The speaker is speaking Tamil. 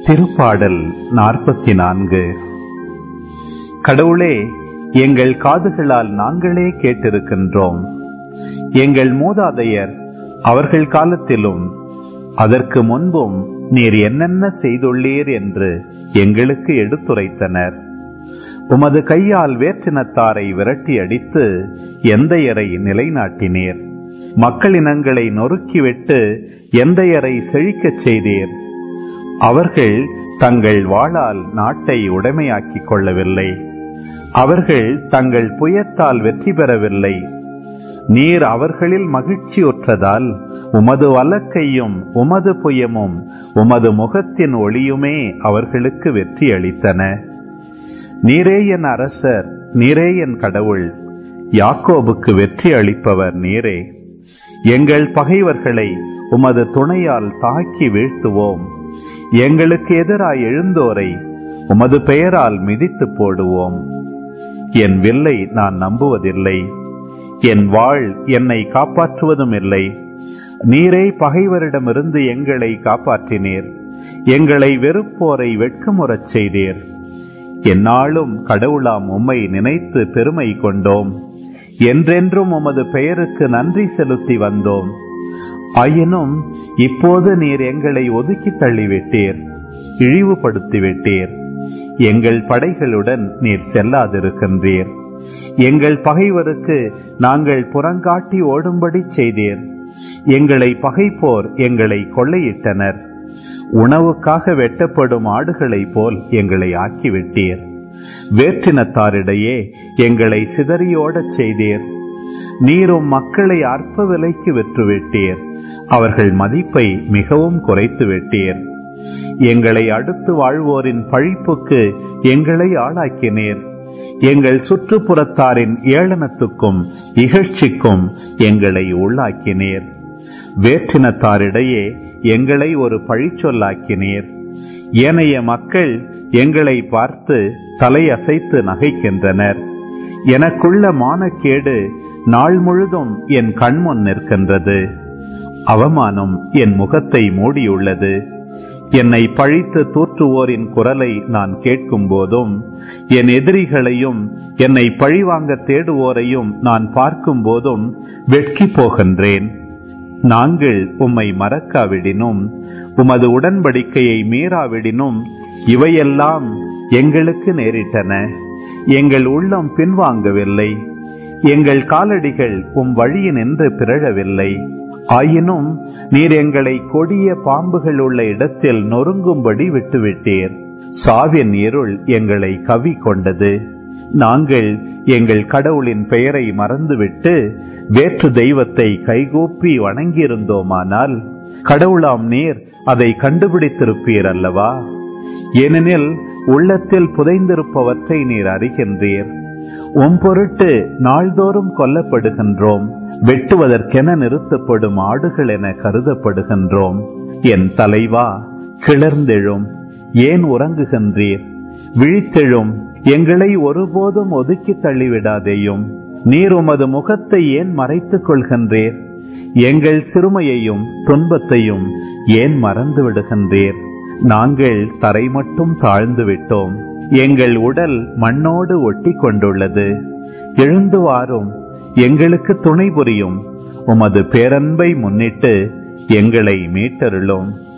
திருப்பாடல் நாற்பத்தி நான்கு கடவுளே எங்கள் காதுகளால் நாங்களே கேட்டிருக்கின்றோம் எங்கள் மூதாதையர் அவர்கள் காலத்திலும் அதற்கு முன்பும் நீர் என்னென்ன செய்துள்ளீர் என்று எங்களுக்கு எடுத்துரைத்தனர் உமது கையால் வேற்றினத்தாரை விரட்டி அடித்து எந்தையரை நிலைநாட்டினீர் மக்களினங்களை நொறுக்கிவிட்டு எந்தையரை செழிக்கச் செய்தீர் அவர்கள் தங்கள் வாளால் நாட்டை உடைமையாக்கிக் கொள்ளவில்லை அவர்கள் தங்கள் புயத்தால் வெற்றி பெறவில்லை நீர் அவர்களில் மகிழ்ச்சியுற்றதால் உமது வலக்கையும் உமது புயமும் உமது முகத்தின் ஒளியுமே அவர்களுக்கு வெற்றி அளித்தன நீரே என் அரசர் நீரே என் கடவுள் யாக்கோபுக்கு வெற்றி அளிப்பவர் நீரே எங்கள் பகைவர்களை உமது துணையால் தாக்கி வீழ்த்துவோம் எங்களுக்கு எதிராய் எழுந்தோரை உமது பெயரால் மிதித்து போடுவோம் என் வில்லை நான் நம்புவதில்லை என் வாழ் என்னை காப்பாற்றுவதும் இல்லை நீரே பகைவரிடமிருந்து எங்களை காப்பாற்றினீர் எங்களை வெறுப்போரை வெட்கமுறச் செய்தீர் என்னாலும் கடவுளாம் உம்மை நினைத்து பெருமை கொண்டோம் என்றென்றும் உமது பெயருக்கு நன்றி செலுத்தி வந்தோம் ஆயினும் இப்போது நீர் எங்களை ஒதுக்கி தள்ளிவிட்டீர் இழிவுபடுத்திவிட்டீர் எங்கள் படைகளுடன் நீர் செல்லாதிருக்கின்றீர் எங்கள் பகைவருக்கு நாங்கள் புறங்காட்டி ஓடும்படி செய்தீர் எங்களை பகைப்போர் எங்களை கொள்ளையிட்டனர் உணவுக்காக வெட்டப்படும் ஆடுகளைப் போல் எங்களை ஆக்கிவிட்டீர் வேற்றினத்தாரிடையே எங்களை சிதறியோடச் செய்தீர் நீரும் மக்களை அற்ப விலைக்கு விற்றுவிட்டீர் அவர்கள் மதிப்பை மிகவும் குறைத்து விட்டீர் எங்களை அடுத்து வாழ்வோரின் பழிப்புக்கு எங்களை ஆளாக்கினீர் எங்கள் சுற்றுப்புறத்தாரின் ஏளனத்துக்கும் இகழ்ச்சிக்கும் எங்களை உள்ளாக்கினீர் வேற்றினத்தாரிடையே எங்களை ஒரு பழிச்சொல்லாக்கினீர் ஏனைய மக்கள் எங்களை பார்த்து தலையசைத்து நகைக்கின்றனர் எனக்குள்ள மானக்கேடு நாள் முழுதும் என் கண்முன் நிற்கின்றது அவமானம் என் முகத்தை மூடியுள்ளது என்னை பழித்து தூற்றுவோரின் குரலை நான் கேட்கும் போதும் என் எதிரிகளையும் என்னை பழிவாங்க தேடுவோரையும் நான் பார்க்கும் போதும் வெட்கி போகின்றேன் நாங்கள் உம்மை மறக்காவிடினும் உமது உடன்படிக்கையை மீறாவிடினும் இவையெல்லாம் எங்களுக்கு நேரிட்டன எங்கள் உள்ளம் பின்வாங்கவில்லை எங்கள் காலடிகள் உம் வழியினின்று பிறழவில்லை ஆயினும் நீர் எங்களை கொடிய பாம்புகள் உள்ள இடத்தில் நொறுங்கும்படி விட்டுவிட்டீர் சாவின் இருள் எங்களை கவி கொண்டது நாங்கள் எங்கள் கடவுளின் பெயரை மறந்துவிட்டு வேற்று தெய்வத்தை கைகூப்பி வணங்கியிருந்தோமானால் கடவுளாம் நீர் அதை கண்டுபிடித்திருப்பீர் அல்லவா ஏனெனில் உள்ளத்தில் புதைந்திருப்பவற்றை நீர் அறிகின்றீர் உம் பொருட்டு நாள்தோறும் கொல்லப்படுகின்றோம் வெட்டுவதற்கென நிறுத்தப்படும் ஆடுகள் என கருதப்படுகின்றோம் என் தலைவா கிளர்ந்தெழும் ஏன் உறங்குகின்றீர் விழித்தெழும் எங்களை ஒருபோதும் ஒதுக்கி தள்ளிவிடாதேயும் நீர் உமது முகத்தை ஏன் மறைத்துக் கொள்கின்றீர் எங்கள் சிறுமையையும் துன்பத்தையும் ஏன் மறந்து விடுகின்றீர் நாங்கள் தரை மட்டும் தாழ்ந்து விட்டோம் எங்கள் உடல் மண்ணோடு ஒட்டி கொண்டுள்ளது எழுந்து வாரும் எங்களுக்கு துணை புரியும் உமது பேரன்பை முன்னிட்டு எங்களை மீட்டருளும்